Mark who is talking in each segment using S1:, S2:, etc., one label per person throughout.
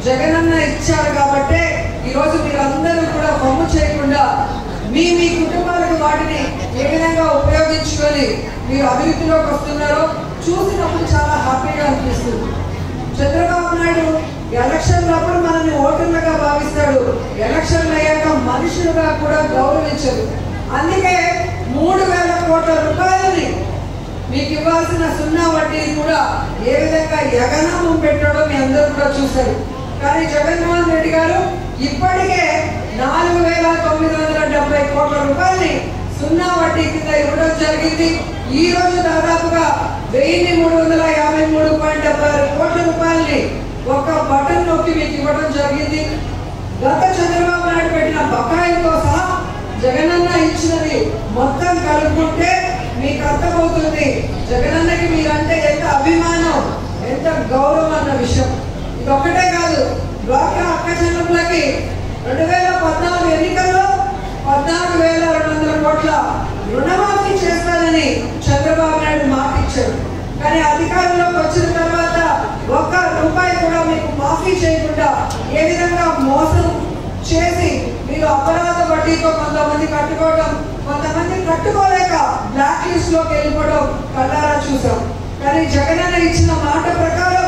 S1: జగనన్న ఇచ్చారు కాబట్టే ఈరోజు మీరందరూ కూడా బొమ్మ చేయకుండా మీ మీ కుటుంబాలకు వాటిని ఏ విధంగా ఉపయోగించుకొని మీరు అభివృద్ధిలోకి వస్తున్నారో చూసినప్పుడు చాలా హ్యాపీగా అనిపిస్తుంది చంద్రబాబు నాయుడు ఎలక్షన్లప్పుడు మనల్ని ఓటర్లుగా భావిస్తాడు ఎలక్షన్లు అయ్యాక మనుషులుగా కూడా గౌరవించరు అందుకే మూడు వేల కోట్ల రూపాయలని మీకు ఇవ్వాల్సిన సున్నా వడ్డీని కూడా ఏ విధంగా ఎగనామం పెట్టాడో మీ అందరూ కూడా చూశారు కానీ జగన్మోహన్ రెడ్డి గారు ఇప్పటికే నాలుగు వేల తొమ్మిది వందల డెబ్బై కోట్ల రూపాయలని సున్నా వడ్డీ కింద ఇవ్వడం జరిగింది ఈ రోజు దాదాపుగా వెయ్యి మూడు వందల యాభై మూడు పాయింట్ డెబ్బై ఆరు కోట్ల రూపాయలని ఒక బటన్ నొక్కి మీకు ఇవ్వడం జరిగింది గత చంద్రబాబు నాయుడు పెట్టిన బకాయిలతో సహా జగనన్న ఇచ్చినది మొత్తం కలుపుకుంటే మీకు అర్థమవుతుంది జగనన్నకి మీరంటే ఎంత అభిమానం ఎంత గౌరవం అన్న విషయం ఇది ఒక్కటే కాదు డ్వాక్రా అక్క చెల్లెములకి రెండు వేల పద్నాలుగు ఎన్నికల్లో పద్నాలుగు వేల రెండు వందల కోట్ల రుణమాఫీ చేస్తానని చంద్రబాబు నాయుడు మాట ఇచ్చారు కానీ అధికారంలోకి వచ్చిన తర్వాత ఒక్క రూపాయి కూడా మీకు మాఫీ చేయకుండా ఏ విధంగా మోసం చేసి మీరు అపరాధ వడ్డీతో కొంతమంది కట్టుకోవడం కొంతమంది కట్టుకోలేక బ్లాక్ లిస్ట్ లోకి వెళ్ళిపోవడం కళ్ళారా చూసాం కానీ జగనన్న ఇచ్చిన మాట ప్రకారం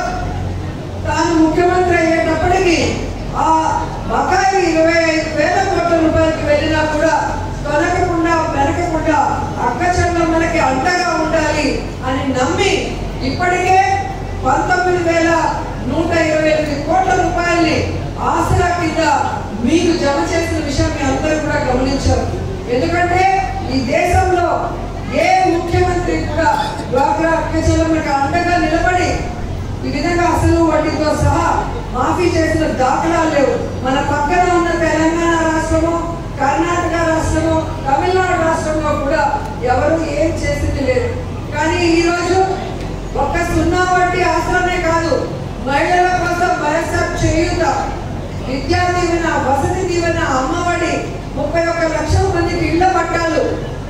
S1: తాను ముఖ్యమంత్రి అయ్యేటప్పటికి ఆ బకాయి ఇరవై ఐదు వేల కోట్ల రూపాయలకి వెళ్ళినా కూడా తొలగకుండా వెనకకుండా అక్క చెల్లెమ్మలకి అండగా ఉండాలి అని నమ్మి ఇప్పటికే పంతొమ్మిది వేల నూట ఇరవై ఎనిమిది కోట్ల రూపాయల్ని ఆసరా కింద మీకు జమ చేసిన విషయం మీ అందరూ కూడా గమనించారు ఎందుకంటే ఈ దేశంలో ఏ ముఖ్యమంత్రి కూడా డ్వాక్రా అక్క చెల్లెమ్మలకి అండగా నిలబడి ఈ విధంగా అసలు వడ్డీతో సహా మాఫీ చేసిన దాఖలాలు లేవు మన పక్కన ఉన్న తెలంగాణ రాష్ట్రము కర్ణాటక రాష్ట్రము తమిళనాడు రాష్ట్రంలో కూడా ఎవరు ఏం చేసింది లేదు కానీ ఈరోజు ఒక్క సున్నా వడ్డీ ఆసరమే కాదు మహిళల కోసం వైఎస్ఆర్ చేయుత విద్యా దీవెన వసతి దీవెన అమ్మఒడి ముప్పై ఒక్క లక్షల మందికి ఇళ్ల పట్టాలు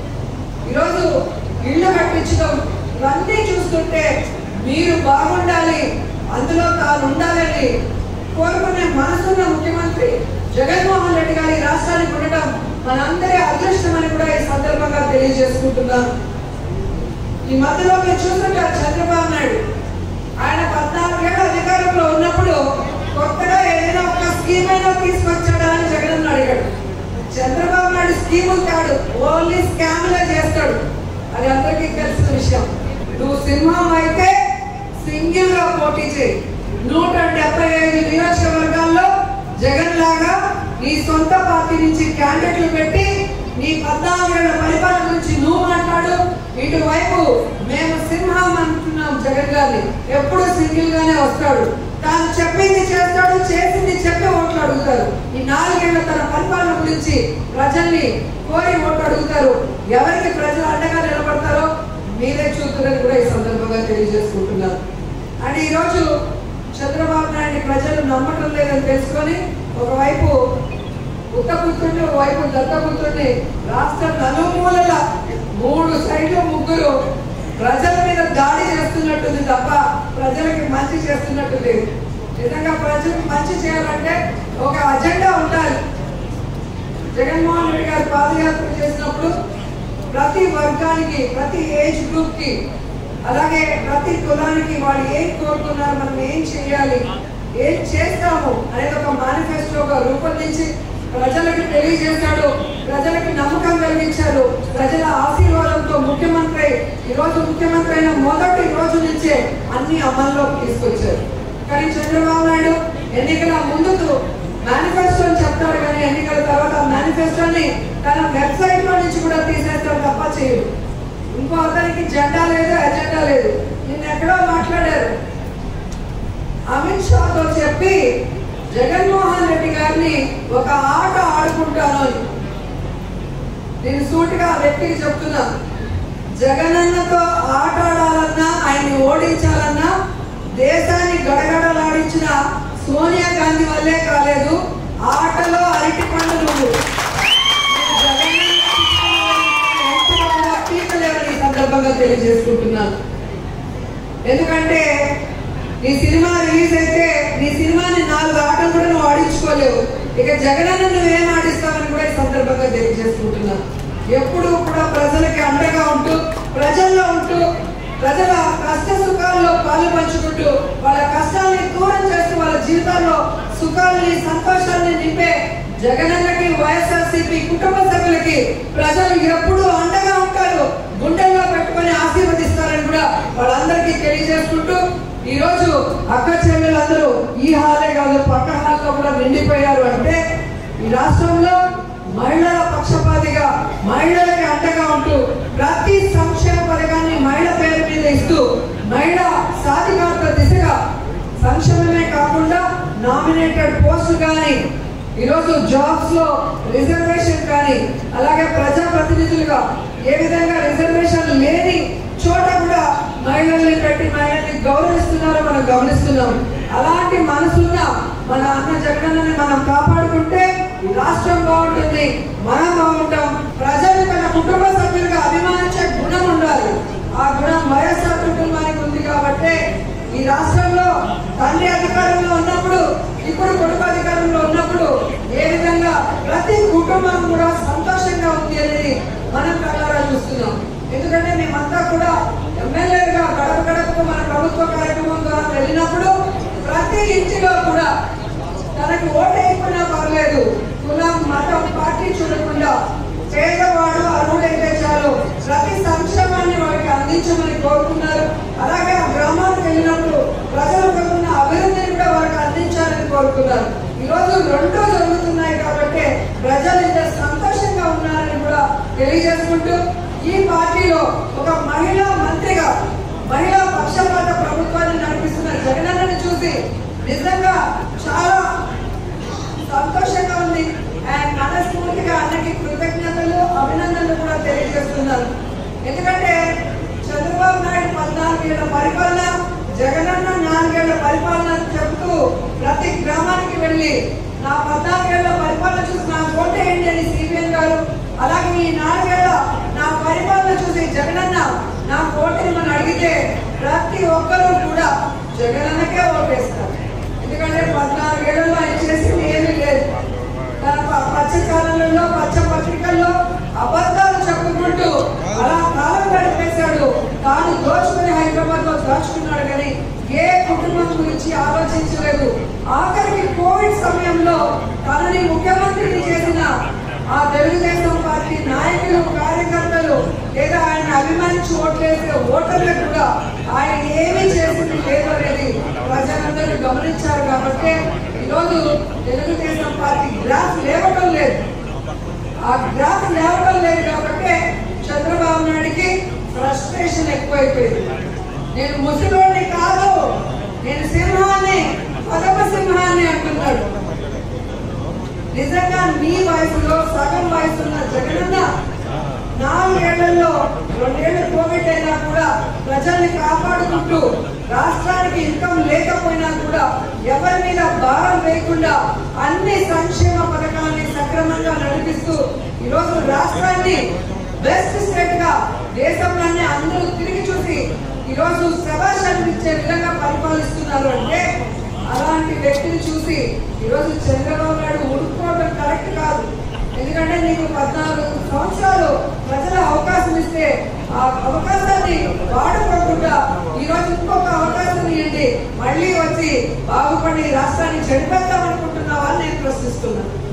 S1: ఈరోజు ఇళ్ళు కట్టించడం ఇవన్నీ చూస్తుంటే మీరు బాగుండాలి అందులో తాను ఉండాలని కోరుకునే మనసున్న ముఖ్యమంత్రి జగన్మోహన్ రెడ్డి గారి రాష్ట్రానికి ఉండటం మనందరి అదృష్టమని కూడా ఈ సందర్భంగా తెలియజేసుకుంటున్నాను ఈ మధ్యలో మీరు చూస్తుంటారు చంద్రబాబు నాయుడు ఆయన పద్నాలుగేళ్ళు అధికారంలో ఉన్నప్పుడు కొత్తగా ఏదైనా ఒక స్కీమ్ అయినా తీసుకొచ్చాడా అని జగన్ అడిగాడు చంద్రబాబు నాయుడు స్కీములు కాడు ఓన్లీ స్కామ్లే చేస్తాడు అది అందరికీ తెలిసిన విషయం నువ్వు సింహం అయితే సింగిల్ గా పోటీ చేయి నూట డెబ్బై ఐదు నియోజకవర్గాల్లో జగన్ లాగా నీ సొంత పార్టీ నుంచి క్యాండిడేట్లు పెట్టి నీ పద్నాలుగేళ్ల పరిపాలన గురించి నువ్వు మాట్లాడు ఇటువైపు మేము సింహం అంటున్నాం జగన్ గారిని ఎప్పుడు సింగిల్ గానే వస్తాడు తాను చెప్పింది చేస్తాడు చేసింది చెప్పే ఓట్లు అడుగుతారు ఈ నాలుగేళ్ల తన పరిపాలన గురించి ప్రజల్ని కోరి ఓట్లు అడుగుతారు ఎవరికి ప్రజలు అండగా నిలబడతారో మీరే చూస్తున్నారని కూడా ఈ సందర్భంగా తెలియజేసుకుంటున్నారు అండ్ ఈరోజు చంద్రబాబు నాయుడు ప్రజలు నమ్మటం లేదని తెలుసుకొని ఒకవైపు ఉత్తపుత్రుడిని ఒకవైపు దత్తపుత్రుడిని రాష్ట్ర నలుమూలల మూడు సైడ్లు ముగ్గురు ప్రజల మీద దాడి చేస్తున్నట్టుంది తప్ప ప్రజలకి మంచి చేస్తున్నట్టు లేదు నిజంగా ప్రజలకు మంచి చేయాలంటే ఒక అజెండా ఉండాలి జగన్మోహన్ రెడ్డి గారు పాదయాత్ర చేసినప్పుడు ప్రతి వర్గానికి ప్రతి ఏజ్ గ్రూప్ కి అలాగే ప్రతి కులానికి వాళ్ళు ఏం కోరుకున్నారు మనం ఏం చేయాలి ఏం చేస్తాము అనేది ఒక మేనిఫెస్టోగా రూపొందించి ప్రజలకు తెలియజేశాడు ప్రజలకు నమ్మకం కలిగించాడు ప్రజల ఆశీర్వాదంతో ముఖ్యమంత్రి ఈ రోజు ముఖ్యమంత్రి అయిన మొదటి రోజు నుంచే అన్ని అమల్లోకి తీసుకొచ్చారు కానీ చంద్రబాబు నాయుడు ఎన్నికల ముందుకు మేనిఫెస్టోని చెప్తాడు కానీ ఎన్నికల తర్వాత మేనిఫెస్టోని తన వెబ్సైట్ లో నుంచి కూడా తీసేస్తాడు తప్ప చేయడు ఇంకో అతనికి జెండా లేదు ఎజెండా లేదు నిన్న ఎక్కడో మాట్లాడారు అమిత్ షాతో చెప్పి జగన్మోహన్ రెడ్డి గారిని ఒక ఆట ఆడుకుంటాను అని నేను సూటిగా ఆ వ్యక్తికి చెప్తున్నా జగనన్నతో ఆట ఆడాలన్నా ఆయన్ని ఓడించాలన్నా దేశాన్ని గడగడలాడించిన సోనియా గాంధీ వల్లే కాలేదు ఆటలో అరటి పండు నువ్వు పీకలేవని ఈ సందర్భంగా తెలియజేసుకుంటున్నాను ఎందుకంటే నీ సినిమా రిలీజ్ అయితే నీ సినిమాని నాలుగు ఆటలు తీసుకోలేవు ఇక జగనన్న నువ్వేం ఆడిస్తావని కూడా ఈ సందర్భంగా తెలియజేసుకుంటున్నాను ఎప్పుడు కూడా ప్రజలకి అండగా ఉంటూ ప్రజల్లో ఉంటూ ప్రజల కష్ట సుఖాల్లో పాలు పంచుకుంటూ వాళ్ళ కష్టాన్ని దూరం చేస్తూ వాళ్ళ జీవితాల్లో సుఖాలని సంతోషాన్ని నింపే జగనన్నకి వైఎస్ఆర్సీపీ కుటుంబ సభ్యులకి ప్రజలు ఎప్పుడూ అండగా ఉంటారు గుండెల్లో పెట్టుకొని ఆశీర్వదిస్తారని కూడా వాళ్ళందరికీ తెలియజేసుకుంటూ ఈ రోజు అక్క చెల్లెలందరూ ఈ హాలే కాదు పక్క హాల్లో కూడా నిండిపోయారు అంటే ఈ రాష్ట్రంలో మహిళల పక్షపాతిగా మహిళలకి అండగా ఉంటూ ప్రతి సంక్షేమ పథకాన్ని మహిళ పేరు మీద ఇస్తూ మహిళ సాధికారత దిశగా సంక్షేమమే కాకుండా నామినేటెడ్ పోస్టులు కానీ ఈరోజు జాబ్స్ లో రిజర్వేషన్ కానీ అలాగే ప్రజాప్రతినిధులుగా ఏ విధంగా రిజర్వేషన్ లేని చోట కూడా మహిళల్ని పెట్టి మహిళల్ని గౌరవిస్తున్నారో మనం గమనిస్తున్నాం అలాంటి మనసున్న మన అన్న జగనన్నని మనం కాపాడుకుంటే ఈ రాష్ట్రం బాగుంటుంది మనం బాగుంటాం ప్రజలు తన కుటుంబ సభ్యులుగా అభిమానించే గుణం ఉండాలి ఆ గుణం వైఎస్ఆర్ కుటుంబానికి ఉంది కాబట్టి ఈ రాష్ట్రంలో తండ్రి అధికారంలో ఉన్నప్పుడు ఇప్పుడు కుటుంబ అధికారంలో ఉన్నప్పుడు ఏ విధంగా ప్రతి కుటుంబం కూడా సంతోషంగా ఉంది అనేది మనం ప్రకారా చూస్తున్నాం ఎందుకంటే మేమంతా కూడా ఎమ్మెల్యేలుగా గడప గడపకు మన ప్రభుత్వ కార్యక్రమం ద్వారా వెళ్ళినప్పుడు ప్రతి ఇంటిలో కూడా తనకు ఓటు వేయకున్నా పర్లేదు కులం మతం పార్టీ చూడకుండా పేదవాడు అర్హుడైతే చాలు ప్రతి సంక్షేమాన్ని వారికి అందించమని కోరుకున్నారు అలాగే ఆ గ్రామానికి వెళ్ళినప్పుడు ప్రజలకు ఉన్న అభివృద్ధిని కూడా వారికి అందించాలని కోరుకున్నారు ఈ రోజు రెండూ జరుగుతున్నాయి కాబట్టి ప్రజలు ఇంత సంతోషంగా ఉన్నారని కూడా తెలియజేసుకుంటూ ఈ పార్టీలో ఒక మహిళా మంత్రిగా మహిళా పక్షపాత ప్రభుత్వాన్ని నడిపిస్తున్న జగనన్నని చూసి నిజంగా చాలా సంతోషంగా ఉంది అండ్ మనస్ఫూర్తిగా అన్నకి కృతజ్ఞతలు అభినందనలు కూడా తెలియజేస్తున్నాను ఎందుకంటే చంద్రబాబు నాయుడు పద్నాలుగేళ్ల పరిపాలన జగనన్న నాలుగేళ్ల పరిపాలన చెబుతూ ప్రతి గ్రామానికి వెళ్ళి నా పద్నాలుగేళ్ల పరిపాలన చూసి నా ఓటు ఏంటి అని సిబిఎన్ గారు అలాగే ఈ నాలుగేళ్ల నా పరిపాలన చూసి జగనన్న నా ఓటుని మనం అడిగితే ప్రతి ఒక్కరూ కూడా జగనన్నకే ఓటేస్తారు ఎందుకంటే పద్నాలుగేళ్లలో ఆయన చేసింది ఏమీ లేదు తన ప- పచ్చ ఛానళ్ళలో పచ్చ పత్రికల్లో అబద్ధాలు చెప్పుకుంటూ అలా కాలం గడిపేశాడు తాను దోచుకుని హైదరాబాద్ లో దాచుకున్నాడు కానీ ఏ కుటుంబం గురించి ఆలోచించలేదు ఆఖరికి కోవిడ్ సమయంలో తనని ముఖ్యమంత్రిని చేసిన ఆ తెలుగుదేశం పార్టీ నాయకులు కార్యకర్తలు లేదా ఆయన అభిమానించి ఓట్లేసే ఓటర్లకు కూడా ఆయన ఏమీ చేసింది లేదు అనేది ప్రజలందరూ గమనించారు కాబట్టి ఈరోజు తెలుగుదేశం పార్టీ గ్రాఫ్ లేవటం లేదు ఆ గ్రాఫ్ లేవటం లేదు కాబట్టి చంద్రబాబు నాయుడికి ఫ్రస్ట్రేషన్ ఎక్కువైపోయింది నేను ముసలోడిని కాదు నేను సింహాన్ని పదవ సింహాన్ని అంటున్నాడు నిజంగా నీ వయసులో సగం వయసున్న జగనన్న నాలుగేళ్లలో రెండేళ్లు కోవిడ్ అయినా కూడా ప్రజల్ని కాపాడుకుంటూ రాష్ట్రానికి ఇన్కమ్ లేకపోయినా కూడా ఎవరి మీద భారం లేకుండా అన్ని సంక్షేమ పథకాన్ని సక్రమంగా నడిపిస్తూ ఈరోజు రాష్ట్రాన్ని బెస్ట్ స్టేట్ గా దేశంలోనే అందరూ తిరిగి చూసి ఈరోజు శభాష్ అనిపించే విధంగా పరిపాలిస్తున్నారు అంటే అలాంటి వ్యక్తిని చూసి ఈరోజు చంద్రబాబు నాయుడు ఉడుకోవడం కరెక్ట్ కాదు ఎందుకంటే నీకు పద్నాలుగు సంవత్సరాలు ప్రజల అవకాశం ఇస్తే ఆ అవకాశాన్ని వాడుకోకుండా ఈ రోజు ఇంకొక అవకాశం ఇవ్వండి మళ్ళీ వచ్చి బాగుపడి రాష్ట్రాన్ని చెడిపెడతాం అనుకుంటున్నావా అని నేను ప్రశ్నిస్తున్నాను